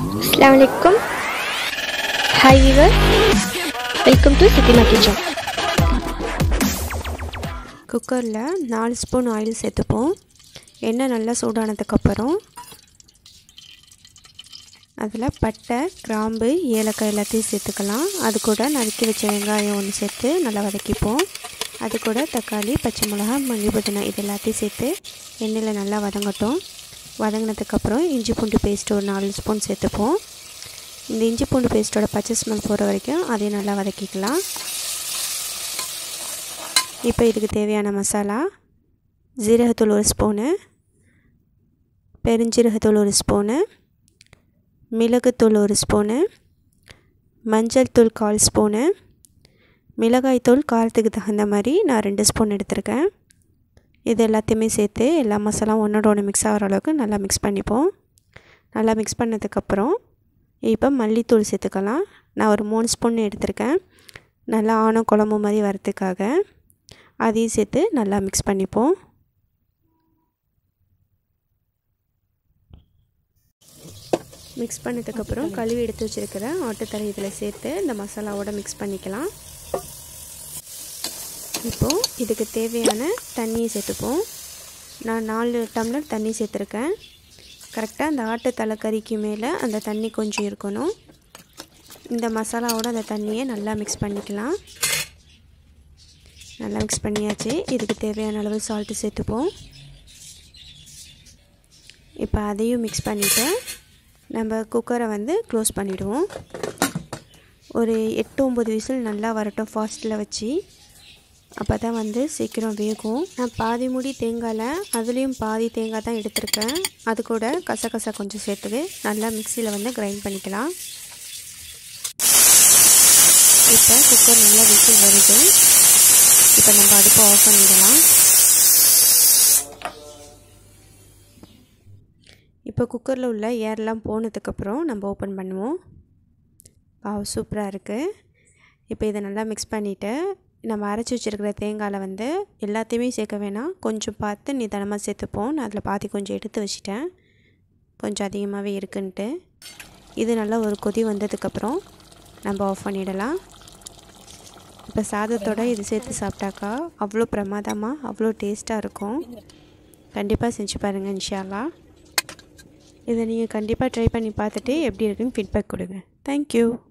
அஸ்லாம் வலைக்கும் hi viewer welcome to Chithima kitchen குக்கரில் நாலு ஸ்பூன் ஆயில் சேர்த்துப்போம் எண்ணெய் நல்லா சூடானதுக்கப்புறம் அதில் பட்டை கிராம்பு ஏலக்காய் எல்லாத்தையும் சேர்த்துக்கலாம் அது கூட நறுக்கி வச்ச வெங்காயம் ஒன்று சேர்த்து நல்லா வதக்கிப்போம் அது கூட தக்காளி பச்சை மிளகா மல்லி புதினா இது எல்லாத்தையும் சேர்த்து எண்ணெயில் நல்லா வதங்கட்டும் வதங்கினதுக்கப்புறம் இஞ்சி பூண்டு பேஸ்ட் ஒரு நாலு ஸ்பூன் சேர்த்துப்போம் இந்த இஞ்சி பூண்டு பேஸ்ட்டோட பச்சை ஸ்மெல் போகிற வரைக்கும் அதையும் நல்லா வதக்கிக்கலாம் இப்போ இதுக்கு தேவையான மசாலா ஜீரகத்தூள் ஒரு ஸ்பூனு பெருஞ்சீரகத்தூள் ஒரு ஸ்பூனு மிளகுத்தூள் ஒரு ஸ்பூனு மஞ்சள் தூள் கால் ஸ்பூனு மிளகாய்த்தூள் காரத்துக்கு தகுந்த மாதிரி நான் ரெண்டு ஸ்பூன் எடுத்திருக்கேன் இது எல்லாத்தையுமே சேர்த்து எல்லா மசாலாவும் ஒன்றோட ஒன்று மிக்ஸ் ஆகிற அளவுக்கு நல்லா மிக்ஸ் பண்ணிப்போம் நல்லா மிக்ஸ் பண்ணதுக்கப்புறம் இப்போ மல்லித்தூள் சேர்த்துக்கலாம் நான் ஒரு மூணு ஸ்பூன் எடுத்திருக்கேன் நல்லா ஆணம் குழம்பு மாதிரி வரத்துக்காக அதையும் சேர்த்து நல்லா மிக்ஸ் பண்ணிப்போம் மிக்ஸ் பண்ணதுக்கப்புறம் கழுவி எடுத்து வச்சுருக்கிற ஆட்டுத்தலை இதில் சேர்த்து இந்த மசாலாவோட மிக்ஸ் பண்ணிக்கலாம் இப்போது இதுக்கு தேவையான தண்ணியை சேர்த்துப்போம் நான் நாலு டம்ளர் தண்ணி சேர்த்துருக்கேன் கரெக்டாக அந்த ஆட்டு தலைக்கறிக்கு மேலே அந்த தண்ணி கொஞ்சம் இருக்கணும் இந்த மசாலாவோட அந்த தண்ணியை நல்லா மிக்ஸ் பண்ணிக்கலாம் நல்லா மிக்ஸ் பண்ணியாச்சு இதுக்கு தேவையான அளவு சால்ட்டு சேர்த்துப்போம் இப்போ அதையும் மிக்ஸ் பண்ணிவிட்டு நம்ம குக்கரை வந்து க்ளோஸ் பண்ணிவிடுவோம் ஒரு எட்டு ஒம்பது விசில் நல்லா வரட்டும் ஃபாஸ்ட்டில் வச்சு அப்போ தான் வந்து சீக்கிரம் வேகும் நான் பாதி மூடி தேங்காயில் அதுலேயும் பாதி தேங்காய் தான் எடுத்திருக்கேன் அது கூட கசகசா கொஞ்சம் சேர்த்துக்கு நல்லா மிக்சியில் வந்து கிரைண்ட் பண்ணிக்கலாம் இப்போ குக்கர் நல்லா விசில் வருது இப்போ நம்ம அடுப்பை ஆஃப் பண்ணிடலாம் இப்போ குக்கரில் உள்ள ஏர்லாம் போனதுக்கப்புறம் நம்ம ஓப்பன் பண்ணுவோம் பாவ் சூப்பராக இருக்குது இப்போ இதை நல்லா மிக்ஸ் பண்ணிவிட்டு நம்ம அரைச்சி வச்சுருக்கிற தேங்காயில் வந்து எல்லாத்தையுமே சேர்க்க வேணாம் கொஞ்சம் பார்த்து நிதானமாக சேர்த்துப்போம் நான் அதில் பாதி கொஞ்சம் எடுத்து வச்சிட்டேன் கொஞ்சம் அதிகமாகவே இருக்குன்ட்டு இது நல்லா ஒரு கொதி வந்ததுக்கப்புறம் நம்ம ஆஃப் பண்ணிடலாம் இப்போ சாதத்தோட இது சேர்த்து சாப்பிட்டாக்கா அவ்வளோ பிரமாதமாக அவ்வளோ டேஸ்ட்டாக இருக்கும் கண்டிப்பாக செஞ்சு பாருங்கள் இன்ஷால்லா இதை நீங்கள் கண்டிப்பாக ட்ரை பண்ணி பார்த்துட்டு எப்படி இருக்குன்னு ஃபீட்பேக் கொடுங்க தேங்க்யூ